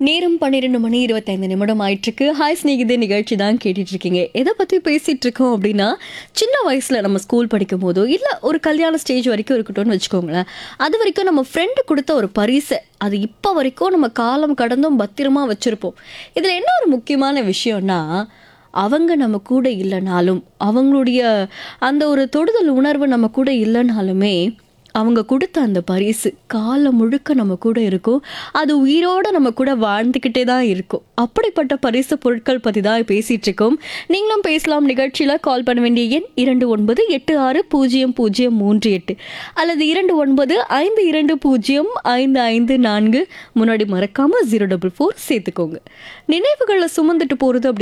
நேரம் பன்னிரெண்டு மணி இருபத்தைந்து நிமிடம் ஆயிட்டிருக்கு ஹாய் ஸ்நேகிதே நிகழ்ச்சி தான் கேட்டுட்டு இருக்கீங்க எதை பற்றி பேசிகிட்டு இருக்கோம் அப்படின்னா சின்ன வயசில் நம்ம ஸ்கூல் படிக்கும் போதோ இல்லை ஒரு கல்யாண ஸ்டேஜ் வரைக்கும் இருக்கட்டும்னு வச்சுக்கோங்களேன் அது வரைக்கும் நம்ம ஃப்ரெண்டு கொடுத்த ஒரு பரிசை அது இப்போ வரைக்கும் நம்ம காலம் கடந்தும் பத்திரமா வச்சுருப்போம் இதில் என்ன ஒரு முக்கியமான விஷயம்னா அவங்க நம்ம கூட இல்லைனாலும் அவங்களுடைய அந்த ஒரு தொடுதல் உணர்வு நம்ம கூட இல்லைனாலுமே அவங்க கொடுத்த அந்த பரிசு காலம் முழுக்க நம்ம கூட இருக்கும் அது உயிரோட நம்ம கூட வாழ்ந்துக்கிட்டே தான் இருக்கும் அப்படிப்பட்ட பரிசு பொருட்கள் பற்றி தான் பேசிகிட்டு இருக்கோம் நீங்களும் பேசலாம் நிகழ்ச்சியில் கால் பண்ண வேண்டிய எண் இரண்டு ஒன்பது எட்டு ஆறு பூஜ்ஜியம் பூஜ்ஜியம் மூன்று எட்டு அல்லது இரண்டு ஒன்பது ஐந்து இரண்டு பூஜ்ஜியம் ஐந்து ஐந்து நான்கு முன்னாடி மறக்காமல் ஜீரோ டபுள் ஃபோர் சேர்த்துக்கோங்க நினைவுகளை சுமந்துட்டு போகிறது அப்படி